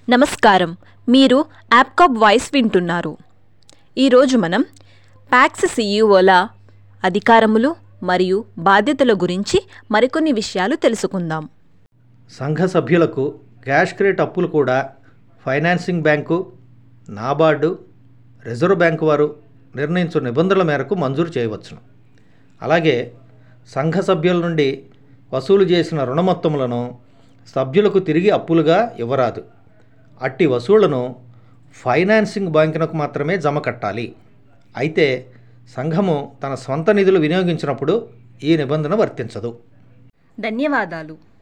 నమస్కారం మీరు యాప్కాప్ వాయిస్ వింటున్నారు ఈరోజు మనం ప్యాక్స్ సీఈఓల అధికారములు మరియు బాధ్యతల గురించి మరికొన్ని విషయాలు తెలుసుకుందాం సంఘ సభ్యులకు క్యాష్ క్రెడిట్ అప్పులు కూడా financing bank NABARD reserve bank వారు నిర్ణయించు నిబంధనల మేరకు మంజూరు చేయవచ్చును అలాగే సంఘ సభ్యుల నుండి వసూలు చేసిన రుణ మొత్తములను సభ్యులకు తిరిగి అప్పులుగా ఇవ్వరాదు అట్టి వసూళ్లను ఫైనాన్సింగ్ బ్యాంకునకు మాత్రమే జమ కట్టాలి అయితే సంఘము తన స్వంత నిధులు వినియోగించినప్పుడు ఈ నిబంధన వర్తించదు ధన్యవాదాలు